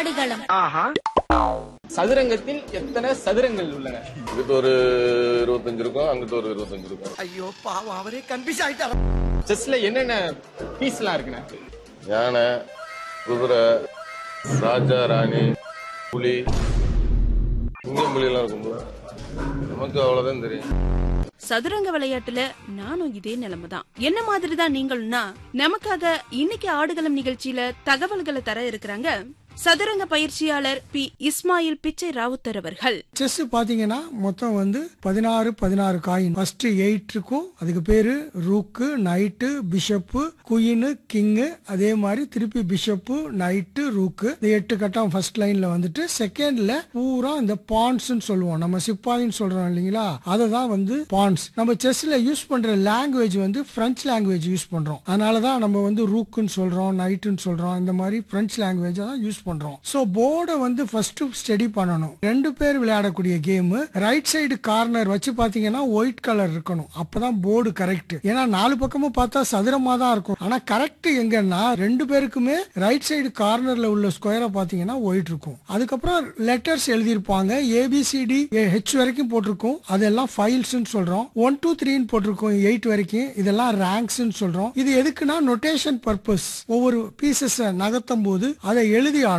ஆடுகளம் சதுரங்கத்தில் எத்தனை சதுரங்கள் உள்ளன இங்கிட்ட ஒரு இருபத்தஞ்சு இருக்கும் அங்கிட்ட ஒரு இருபத்தஞ்சு இருக்கும் ஐயோ பாவம் அவரே கன்ஃபியூஸ் ஆயிட்டாரு செஸ்ல என்னென்ன பீஸ்லாம் இருக்குண்ணே யானை குதிரை ராஜா ராணி புலி சிங்கம் புலி எல்லாம் இருக்கும்ல நமக்கு அவ்வளவுதான் தெரியும் சதுரங்க விளையாட்டுல நானும் இதே நிலைமை தான் என்ன மாதிரி தான் நீங்களும்னா நமக்காக இன்னைக்கு ஆடுகளம் நிகழ்ச்சியில தகவல்களை தர இருக்கிறாங்க சதுரங்க பயிற்சியாளர் பி இஸ்மாயில் பிச்சை ராவுத்தர் அவர்கள் செஸ் பாத்தீங்கன்னா மொத்தம் வந்து பதினாறு பதினாறு காயின் ஃபர்ஸ்ட் எயிட் இருக்கும் அதுக்கு பேரு rook knight bishop queen king அதே மாதிரி திருப்பி பிஷப்பு நைட்டு ரூக்கு இந்த எட்டு கட்டம் ஃபர்ஸ்ட் லைன்ல வந்துட்டு செகண்ட்ல பூரா இந்த பான்ஸ் சொல்லுவோம் நம்ம சிப்பாயின்னு சொல்றோம் இல்லைங்களா அதை தான் வந்து பான்ஸ் நம்ம செஸ்ல யூஸ் பண்ற லாங்குவேஜ் வந்து பிரெஞ்சு லாங்குவேஜ் யூஸ் பண்றோம் அதனால தான் நம்ம வந்து ரூக்குன்னு சொல்றோம் நைட்டுன்னு சொல்றோம் இந்த மாதிரி பிரெஞ்சு லாங்குவேஜ் தான் யூஸ் பண்றோம் ஸோ போர்டை வந்து ஃபர்ஸ்ட் ஸ்டடி பண்ணணும் ரெண்டு பேர் விளையாடக்கூடிய கேம் ரைட் சைடு கார்னர் வச்சு பாத்தீங்கன்னா ஒயிட் கலர் இருக்கணும் அப்பதான் போர்டு கரெக்ட் ஏன்னா நாலு பக்கமும் பார்த்தா சதுரமா தான் இருக்கும் ஆனா கரெக்ட் எங்கன்னா ரெண்டு பேருக்குமே ரைட் சைடு கார்னர்ல உள்ள ஸ்கொயரை பாத்தீங்கன்னா ஒயிட் இருக்கும் அதுக்கப்புறம் லெட்டர்ஸ் எழுதியிருப்பாங்க ஏபிசிடி ஹெச் வரைக்கும் போட்டிருக்கும் அதெல்லாம் ஃபைல்ஸ் சொல்றோம் ஒன் டூ த்ரீன்னு போட்டிருக்கோம் எயிட் வரைக்கும் இதெல்லாம் ரேங்க்ஸ் சொல்றோம் இது எதுக்குன்னா நொட்டேஷன் பர்பஸ் ஒவ்வொரு பீசஸ் நகர்த்தும் போது அதை எழுதி ஆடும்